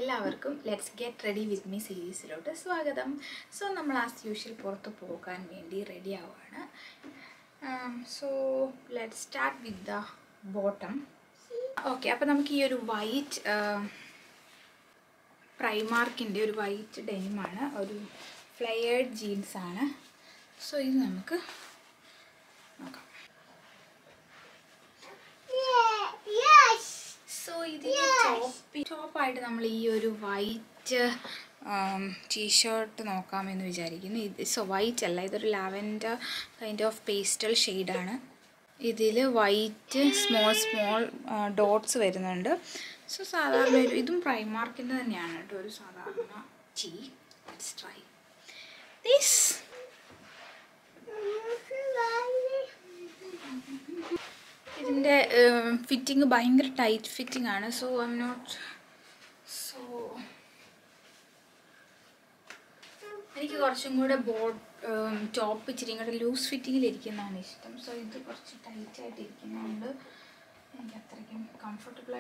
എല്ലാവർക്കും let's get ready with me സീരീസിലോട്ട് സ്വാഗതം സോ നമ്മൾ ആസ് യൂഷ്വൽ പുറത്ത് പോകാൻ വേണ്ടി റെഡി ആവുകയാണ് so let start with the bottom okay അപ്പോൾ നമുക്ക് ഈ ഒരു വൈറ്റ് പ്രൈമാർക്കിൻ്റെ ഒരു വൈറ്റ് ഡെനിമാണ് ഒരു ഫ്ലെയേർഡ് ജീൻസാണ് സോ ഇത് നമുക്ക് നോക്കാം സോ ഇതിന് ടോപ്പ് ടോപ്പായിട്ട് നമ്മൾ ഈ ഒരു വൈറ്റ് ടീഷർട്ട് നോക്കാമെന്ന് വിചാരിക്കുന്നു ഇത് സോ വൈറ്റ് അല്ല ഇതൊരു ലാവൻഡർ കൈൻഡ് ഓഫ് പേസ്റ്റൽ ഷെയ്ഡാണ് ഇതിൽ വൈറ്റ് സ്മോൾ സ്മോൾ ഡോട്ട്സ് വരുന്നുണ്ട് സോ സാധാരണ ഒരു ഇതും പ്രൈമാർക്കിൻ്റെ തന്നെയാണ് കേട്ടോ ഒരു സാധാരണ ടീ ലെറ്റ്സ് ട്രൈ ദിസ് ഇതിൻ്റെ ഫിറ്റിംഗ് ഭയങ്കര ടൈറ്റ് ഫിറ്റിംഗ് ആണ് so I'm not so എനിക്ക് കുറച്ചും കൂടെ ബോഡ് ടോപ്പ് ഇച്ചിരി കൂടെ ലൂസ് ഫിറ്റിങ്ങിൽ ഇരിക്കുന്നതാണ് ഇഷ്ടം സോ ഇത് കുറച്ച് ടൈറ്റ് ആയിട്ട് ഇരിക്കുന്നതുകൊണ്ട് എനിക്ക് അത്രയ്ക്കും കംഫർട്ടബിൾ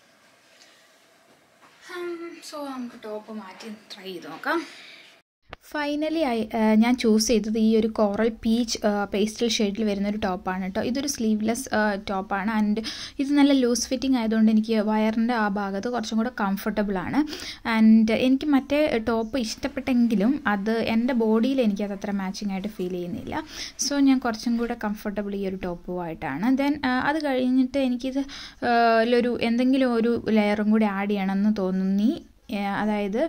സോ നമുക്ക് ടോപ്പ് മാറ്റി ട്രൈ ചെയ്ത് നോക്കാം ഫൈനലി ഞാൻ ചൂസ് ചെയ്തത് ഈ ഒരു കോറൽ പീച്ച് പേസ്റ്റൽ ഷെയ്ഡിൽ വരുന്ന ഒരു ടോപ്പാണ് കേട്ടോ ഇതൊരു സ്ലീവ്ലെസ് ടോപ്പാണ് ആൻഡ് ഇത് നല്ല ലൂസ് ഫിറ്റിംഗ് ആയതുകൊണ്ട് എനിക്ക് വയറിൻ്റെ ആ ഭാഗത്ത് കുറച്ചും കൂടെ കംഫർട്ടബിൾ ആണ് ആൻഡ് എനിക്ക് മറ്റേ ടോപ്പ് ഇഷ്ടപ്പെട്ടെങ്കിലും അത് എൻ്റെ ബോഡിയിൽ എനിക്കത് അത്ര മാച്ചിങ് ആയിട്ട് ഫീൽ ചെയ്യുന്നില്ല സോ ഞാൻ കുറച്ചും കൂടെ കംഫർട്ടബിൾ ഈ ഒരു ടോപ്പുമായിട്ടാണ് ദെൻ അത് കഴിഞ്ഞിട്ട് എനിക്കിത് ഒരു എന്തെങ്കിലും ഒരു ലെയറും കൂടി ആഡ് ചെയ്യണമെന്ന് തോന്നി അതായത്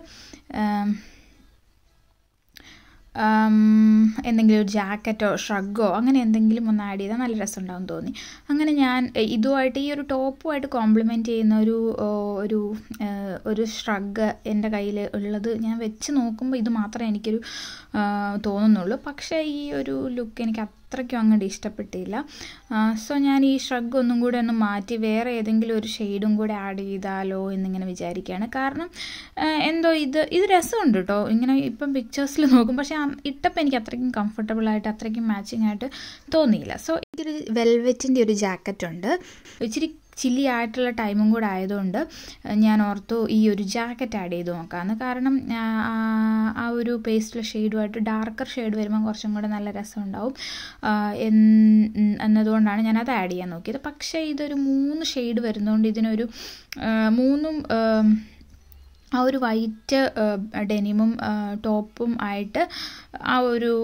എന്തെങ്കിലും ഒരു ജാക്കറ്റോ ഷ്രഗോ അങ്ങനെ എന്തെങ്കിലും ഒന്ന് ആഡ് ചെയ്താൽ നല്ല രസമുണ്ടാവും തോന്നി അങ്ങനെ ഞാൻ ഇതുമായിട്ട് ഈ ഒരു ടോപ്പുമായിട്ട് കോംപ്ലിമെൻറ്റ് ചെയ്യുന്ന ഒരു ഒരു ഒരു ഷ്രഗ് എൻ്റെ കയ്യിൽ ഉള്ളത് ഞാൻ വെച്ച് നോക്കുമ്പോൾ ഇത് മാത്രമേ എനിക്കൊരു തോന്നുന്നുള്ളൂ പക്ഷേ ഈ ഒരു ലുക്ക് എനിക്ക് അത്രയ്ക്കും അങ്ങോട്ട് ഇഷ്ടപ്പെട്ടില്ല സോ ഞാൻ ഈ ഷ്രഗ് ഒന്നും കൂടെ ഒന്ന് മാറ്റി വേറെ ഏതെങ്കിലും ഒരു ഷെയ്ഡും കൂടെ ആഡ് ചെയ്താലോ എന്നിങ്ങനെ വിചാരിക്കുകയാണ് കാരണം എന്തോ ഇത് ഇത് രസമുണ്ട് കേട്ടോ ഇങ്ങനെ ഇപ്പം പിക്ചേഴ്സിൽ നോക്കും പക്ഷേ ഇട്ടപ്പോൾ എനിക്ക് അത്രയ്ക്കും കംഫർട്ടബിൾ ആയിട്ട് അത്രയ്ക്കും മാച്ചിങ് ആയിട്ട് തോന്നിയില്ല സോ എനിക്കൊരു വെൽവെറ്റിൻ്റെ ഒരു ജാക്കറ്റ് ഉണ്ട് ഇച്ചിരി ചില്ലി ആയിട്ടുള്ള ടൈമും കൂടെ ആയതുകൊണ്ട് ഞാൻ ഓർത്തു ഈ ഒരു ജാക്കറ്റ് ആഡ് ചെയ്ത് നോക്കാമെന്ന് കാരണം ആ ഒരു പേസ്റ്റൽ ഷെയ്ഡുമായിട്ട് ഡാർക്കർ ഷെയ്ഡ് വരുമ്പോൾ കുറച്ചും കൂടെ നല്ല രസമുണ്ടാവും എന്നതുകൊണ്ടാണ് ഞാൻ അത് ആഡ് ചെയ്യാൻ നോക്കിയത് പക്ഷേ ഇതൊരു മൂന്ന് ഷെയ്ഡ് വരുന്നതുകൊണ്ട് ഇതിനൊരു മൂന്നും ആ ഒരു വൈറ്റ് ഡെനിമും ടോപ്പും ആയിട്ട് ആ ഒരു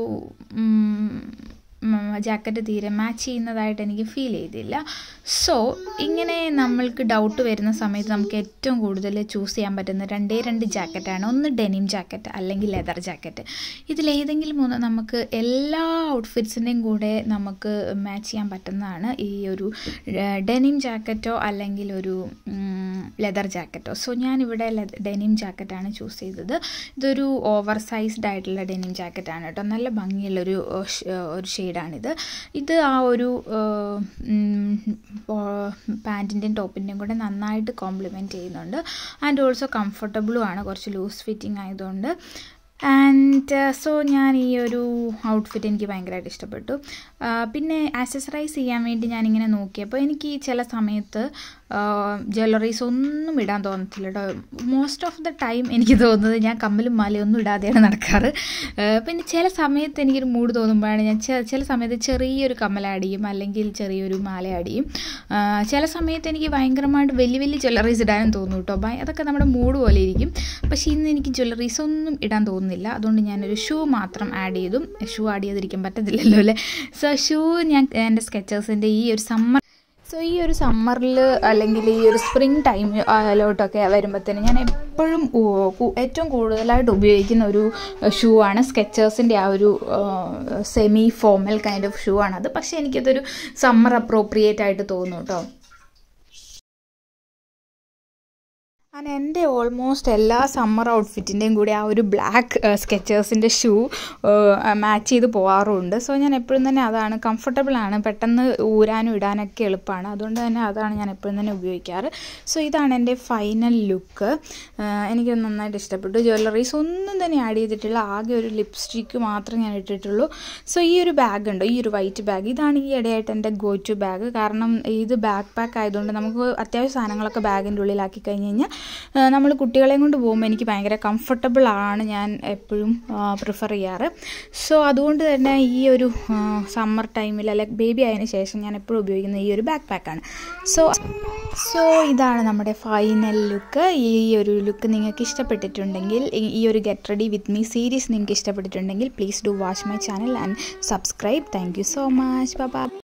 ജാക്കറ്റ് തീരെ മാച്ച് ചെയ്യുന്നതായിട്ട് എനിക്ക് ഫീൽ ചെയ്തില്ല സോ ഇങ്ങനെ നമ്മൾക്ക് ഡൗട്ട് വരുന്ന സമയത്ത് നമുക്ക് ഏറ്റവും കൂടുതൽ ചൂസ് ചെയ്യാൻ പറ്റുന്ന രണ്ടേ രണ്ട് ജാക്കറ്റാണ് ഒന്ന് ഡെനിം ജാക്കറ്റ് അല്ലെങ്കിൽ ലെതർ ജാക്കറ്റ് ഇതിലേതെങ്കിലും ഒന്ന് നമുക്ക് എല്ലാ ഔട്ട്ഫിറ്റ്സിൻ്റെയും കൂടെ നമുക്ക് മാച്ച് ചെയ്യാൻ പറ്റുന്നതാണ് ഈ ഒരു ഡെനിം ജാക്കറ്റോ അല്ലെങ്കിൽ ഒരു ലെതർ ജാക്കറ്റോ സോ ഞാനിവിടെ ഡെനിം ജാക്കറ്റാണ് ചൂസ് ചെയ്തത് ഇതൊരു ഓവർ സൈസ്ഡ് ആയിട്ടുള്ള ഡെനിം ജാക്കറ്റാണ് കേട്ടോ നല്ല ഭംഗിയുള്ളൊരു ഒരു ഷെയ്ഡാണിത് ഇത് ആ ഒരു പാൻറ്റിൻ്റെയും ടോപ്പിൻ്റെയും കൂടെ നന്നായിട്ട് കോംപ്ലിമെൻറ്റ് ചെയ്യുന്നുണ്ട് ആൻഡ് ഓൾസോ കംഫർട്ടബിളും ആണ് കുറച്ച് ലൂസ് ഫിറ്റിംഗ് ആയതുകൊണ്ട് ആൻഡ് സോ ഞാൻ ഈ ഒരു ഔട്ട്ഫിറ്റ് എനിക്ക് ഭയങ്കരമായിട്ട് ഇഷ്ടപ്പെട്ടു പിന്നെ ആക്സസറൈസ് ചെയ്യാൻ വേണ്ടി ഞാനിങ്ങനെ നോക്കിയപ്പോൾ എനിക്ക് ചില സമയത്ത് ജ്വല്ലറീസ് ഒന്നും ഇടാൻ തോന്നത്തില്ല കേട്ടോ മോസ്റ്റ് ഓഫ് ദ ടൈം എനിക്ക് തോന്നുന്നത് ഞാൻ കമ്മലും മാലയും ഒന്നും ഇടാതെയാണ് നടക്കാറ് പിന്നെ ചില സമയത്ത് എനിക്കൊരു മൂഡ് തോന്നുമ്പോഴാണ് ഞാൻ ചില സമയത്ത് ചെറിയൊരു കമ്മൽ ആഡ് ചെയ്യും അല്ലെങ്കിൽ ചെറിയൊരു മാല ആഡ് ചെയ്യും ചില സമയത്ത് എനിക്ക് ഭയങ്കരമായിട്ട് വലിയ വലിയ ജ്വല്ലറീസ് ഇടാനും തോന്നും കേട്ടോ അതൊക്കെ നമ്മുടെ മൂഡ് പോലെ ഇരിക്കും പക്ഷേ ഇന്ന് എനിക്ക് ജ്വല്ലറീസ് ഒന്നും ഇടാൻ തോന്നുന്നില്ല അതുകൊണ്ട് ഞാനൊരു ഷൂ മാത്രം ആഡ് ചെയ്തു ഷൂ ആഡ് ചെയ്തിരിക്കാൻ പറ്റത്തില്ലല്ലോ അല്ലേ സോ ഷൂ ഞാൻ എൻ്റെ സ്കെച്ചേഴ്സിൻ്റെ ഈ ഒരു സമ്മർ സോ ഈ ഒരു സമ്മറിൽ അല്ലെങ്കിൽ ഈ ഒരു സ്പ്രിങ് ടൈമിലോട്ടൊക്കെ വരുമ്പോഴത്തേനും ഞാൻ എപ്പോഴും ഏറ്റവും കൂടുതലായിട്ട് ഉപയോഗിക്കുന്ന ഒരു ഷൂ ആണ് സ്കെച്ചേഴ്സിൻ്റെ ആ ഒരു semi formal kind of shoe ആണത് പക്ഷേ എനിക്കതൊരു സമ്മർ അപ്രോപ്രിയേറ്റ് ആയിട്ട് തോന്നും കേട്ടോ അങ്ങനെ എൻ്റെ ഓൾമോസ്റ്റ് എല്ലാ സമ്മർ ഔട്ട്ഫിറ്റിൻ്റെയും കൂടി ആ ഒരു ബ്ലാക്ക് സ്കെച്ചേഴ്സിൻ്റെ ഷൂ മാച്ച് ചെയ്ത് പോകാറുമുണ്ട് സോ ഞാൻ എപ്പോഴും തന്നെ അതാണ് കംഫർട്ടബിൾ ആണ് പെട്ടെന്ന് ഊരാനും ഇടാനൊക്കെ എളുപ്പമാണ് അതുകൊണ്ട് തന്നെ അതാണ് ഞാൻ എപ്പോഴും തന്നെ ഉപയോഗിക്കാറ് സോ ഇതാണ് എൻ്റെ ഫൈനൽ ലുക്ക് എനിക്ക് നന്നായിട്ട് ഇഷ്ടപ്പെട്ടു ജ്വല്ലറീസ് ഒന്നും തന്നെ ആഡ് ചെയ്തിട്ടില്ല ആകെ ഒരു ലിപ്സ്റ്റിക്ക് മാത്രമേ ഞാൻ ഇട്ടിട്ടുള്ളൂ സോ ഈ ഒരു ബാഗ് ഉണ്ട് ഈ ഒരു വൈറ്റ് ബാഗ് ഇതാണ് ഈ ഇടയായിട്ട് എൻ്റെ ഗോ ടു ബാഗ് കാരണം ഇത് ബാക്ക് പാക്ക് ആയതുകൊണ്ട് നമുക്ക് അത്യാവശ്യം സാധനങ്ങളൊക്കെ ബാഗിൻ്റെ ഉള്ളിലാക്കി കഴിഞ്ഞ് കഴിഞ്ഞാൽ നമ്മൾ കുട്ടികളെയും കൊണ്ട് പോകുമ്പോൾ എനിക്ക് ഭയങ്കര കംഫർട്ടബിൾ ആണ് ഞാൻ എപ്പോഴും പ്രിഫർ ചെയ്യാറ് സോ അതുകൊണ്ട് തന്നെ ഈ ഒരു സമ്മർ ടൈമിൽ അല്ലെ ബേബി ആയതിനു ശേഷം ഞാൻ എപ്പോഴും ഉപയോഗിക്കുന്ന ഈ ഒരു ബാക്ക് പാക്കാണ് സോ സോ ഇതാണ് നമ്മുടെ ഫൈനൽ ലുക്ക് ഈ ഒരു ലുക്ക് നിങ്ങൾക്ക് ഇഷ്ടപ്പെട്ടിട്ടുണ്ടെങ്കിൽ ഈ ഒരു get ready with me series നിങ്ങൾക്ക് ഇഷ്ടപ്പെട്ടിട്ടുണ്ടെങ്കിൽ please do watch my channel and subscribe thank you so much by